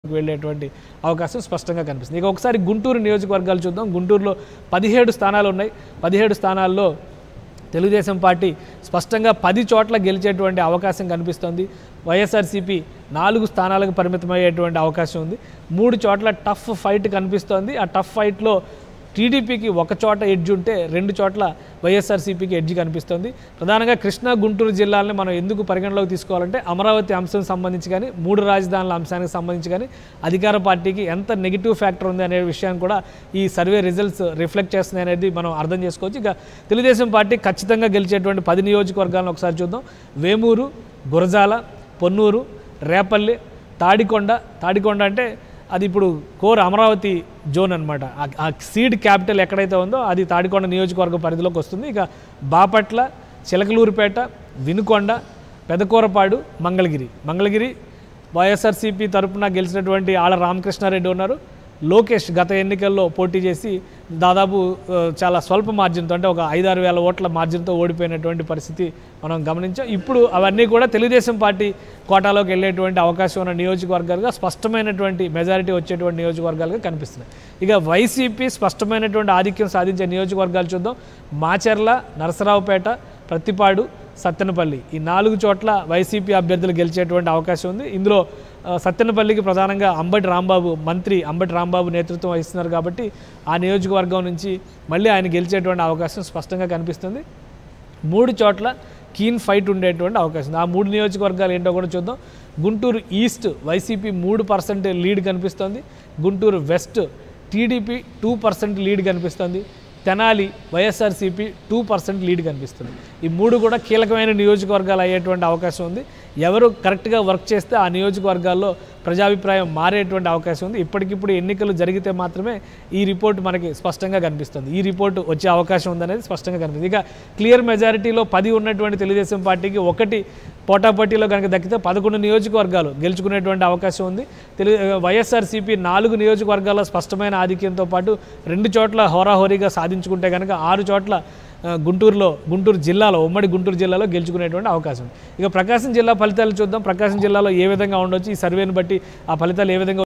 వెళ్ళేటువంటి అవకాశం స్పష్టంగా కనిపిస్తుంది ఇక ఒకసారి గుంటూరు నియోజకవర్గాలు చూద్దాం గుంటూరులో పదిహేడు స్థానాలు ఉన్నాయి పదిహేడు స్థానాల్లో తెలుగుదేశం పార్టీ స్పష్టంగా పది చోట్ల గెలిచేటువంటి అవకాశం కనిపిస్తోంది వైఎస్ఆర్సీపీ నాలుగు స్థానాలకు పరిమితమయ్యేటువంటి అవకాశం ఉంది మూడు చోట్ల టఫ్ ఫైట్ కనిపిస్తోంది ఆ టఫ్ ఫైట్లో టీడీపీకి ఒక చోట ఎడ్జ్ ఉంటే రెండు చోట్ల వైఎస్ఆర్సీపీకి ఎడ్జ్ కనిపిస్తుంది ప్రధానంగా కృష్ణా గుంటూరు జిల్లాలని మనం ఎందుకు పరిగణలోకి తీసుకోవాలంటే అమరావతి అంశం సంబంధించి కానీ మూడు రాజధానుల అంశానికి సంబంధించి కానీ అధికార పార్టీకి ఎంత నెగిటివ్ ఫ్యాక్టర్ ఉంది అనే విషయాన్ని కూడా ఈ సర్వే రిజల్ట్స్ రిఫ్లెక్ట్ చేస్తున్నాయి అనేది మనం అర్థం చేసుకోవచ్చు ఇక తెలుగుదేశం పార్టీ ఖచ్చితంగా గెలిచేటువంటి పది నియోజకవర్గాలను ఒకసారి చూద్దాం వేమూరు గురజాల పొన్నూరు రేపల్లి తాడికొండ తాడికొండ అంటే అది ఇప్పుడు కోర్ అమరావతి జోన్ అనమాట ఆ సీడ్ క్యాపిటల్ ఎక్కడైతే ఉందో అది తాడికొండ నియోజకవర్గ పరిధిలోకి వస్తుంది ఇక బాపట్ల చిలకలూరుపేట వినుకొండ పెదకూరపాడు మంగళగిరి మంగళగిరి వైఎస్ఆర్సీపీ తరపున గెలిచినటువంటి ఆళ్ళ రామకృష్ణారెడ్డి ఉన్నారు లోకేష్ గత ఎన్నికల్లో పోటీ చేసి దాదాపు ఆ, చాలా స్వల్ప మార్జిన్తో అంటే ఒక ఐదారు వేల ఓట్ల మార్జిన్తో ఓడిపోయినటువంటి పరిస్థితి మనం గమనించాం ఇప్పుడు అవన్నీ కూడా తెలుగుదేశం పార్టీ కోటాలోకి వెళ్ళేటువంటి అవకాశం ఉన్న నియోజకవర్గాలుగా స్పష్టమైనటువంటి మెజారిటీ వచ్చేటువంటి నియోజకవర్గాలుగా కనిపిస్తున్నాయి ఇక వైసీపీ స్పష్టమైనటువంటి ఆధిక్యం సాధించే నియోజకవర్గాలు చూద్దాం మాచర్ల నరసరావుపేట ప్రత్తిపాడు సత్తెనపల్లి ఈ నాలుగు చోట్ల వైసీపీ అభ్యర్థులు గెలిచేటువంటి అవకాశం ఉంది ఇందులో ఆ, సత్తెనపల్లికి ప్రధానంగా అంబటి రాంబాబు మంత్రి అంబటి రాంబాబు నేతృత్వం వహిస్తున్నారు కాబట్టి ఆ నియోజకవర్గం నుంచి మళ్ళీ ఆయన గెలిచేటువంటి అవకాశం స్పష్టంగా కనిపిస్తుంది మూడు చోట్ల కీన్ ఫైట్ ఉండేటువంటి అవకాశం ఉంది ఆ మూడు నియోజకవర్గాలు ఏంటో కూడా చూద్దాం గుంటూరు ఈస్ట్ వైసీపీ మూడు పర్సెంట్ లీడ్ కనిపిస్తోంది Guntur west TDP two percent lead కనిపిస్తుంది Tenali YSRCP two percent lead కనిపిస్తుంది ఈ మూడు కూడా కీలకమైన నియోజకవర్గాలు అయ్యేటువంటి అవకాశం ఉంది ఎవరు కరెక్ట్గా వర్క్ చేస్తే ఆ నియోజకవర్గాల్లో ప్రజాభిప్రాయం మారేటువంటి అవకాశం ఉంది ఇప్పటికిప్పుడు ఎన్నికలు జరిగితే మాత్రమే ఈ రిపోర్ట్ మనకి స్పష్టంగా కనిపిస్తుంది ఈ రిపోర్ట్ వచ్చే అవకాశం ఉందనేది స్పష్టంగా కనిపిస్తుంది ఇక క్లియర్ మెజారిటీలో పది ఉన్నటువంటి తెలుగుదేశం పార్టీకి ఒకటి పోటాపోటీలో కనుక దక్కితే పదకొండు నియోజకవర్గాలు గెలుచుకునేటువంటి అవకాశం ఉంది తెలుగు వైఎస్ఆర్సీపీ నాలుగు నియోజకవర్గాల్లో స్పష్టమైన ఆధిక్యంతో పాటు రెండు చోట్ల హోరాహోరీగా సాధించుకుంటే కనుక ఆరు చోట్ల ఆ, గుంటూరులో గుంటూరు జిల్లాలో ఉమ్మడి గుంటూరు జిల్లాలో గెలుచుకునేటువంటి అవకాశం ఉంది. ఇక ప్రకాశం జిల్లా ఫలితాలు చూద్దాం ప్రకాశం జిల్లాలో ఏ విధంగా ఉండొచ్చు ఈ సర్వేని బట్టి ఆ ఫలితాలు ఏ విధంగా